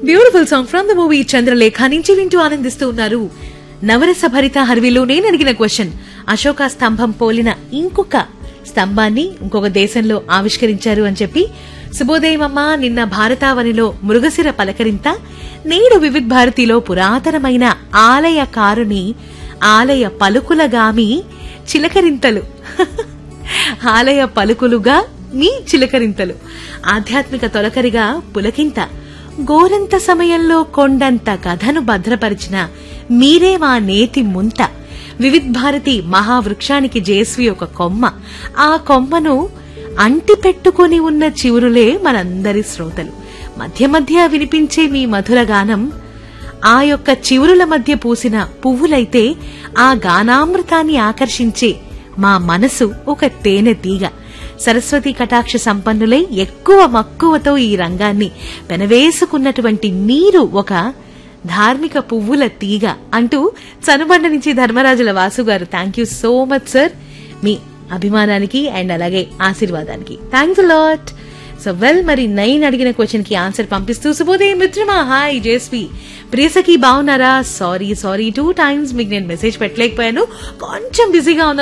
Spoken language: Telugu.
beautiful song from the movie Chandralekha నుంచి వింటూ ఆనందిస్తూ ఉన్నారు నవరస భరిత హర్విలో నేను అడిగిన క్వశ్చన్ అశోక స్తంభం పోలిన ఇంకొక స్తంభాన్ని ఇంకొక దేశంలో ఆవిష్కరించారు అని చెప్పి శుభోదయమమ్మ నిన్న భారతావనిలో మృగశిర పలకరింత నేడు వివిధ్ భారతిలో పురాతనమైన ఆలయకారుని ఆలయ పలుకులగామి చిలకరింతలు ఆలయ పలుకులుగా మీ చిలకరింతలు ఆధ్యాత్మిక తొలకరిగా పులకింత గోరంత సమయంలో కొండంత కథను భద్రపరిచిన మీరే మా నేతి ముంత వివిధ్ భారతి మహావృక్షానికి జేస్వి ఒక కొమ్మ ఆ కొమ్మను అంటి పెట్టుకుని ఉన్న చివురులే మనందరి శ్రోతలు మధ్య మధ్య వినిపించే మీ మధుర గానం ఆ యొక్క చివురుల మధ్య పూసిన పువ్వులైతే ఆ గానామృతాన్ని ఆకర్షించే మా మనసు ఒక తేనె తీగ సరస్వతి కటాక్ష సంపన్నులై ఎక్కువ మక్కువతో ఈ రంగాన్ని పెనవేసుకున్నటువంటి మీరు ఒక ధార్మిక పువ్వుల తీగ అంటూ చనుబండ నుంచి ధర్మరాజుల Vasu garu thank you so much sir మీ అభిమానానికి అండ్ అలాగే ఆశీర్వాదానికి థ్యాంక్స్ లాట్ సో వెల్ మరి నైన్ అడిగిన క్వశ్చన్ కి ఆన్సర్ పంపిస్తూ శుభోదయం మిత్రమా హాయ్ జేస్వి ప్రియసకి బాగున్నారా సారీ సారీ టూ టైమ్స్ మీకు నేను మెసేజ్ పెట్టలేకపోయాను కొంచెం బిజీగా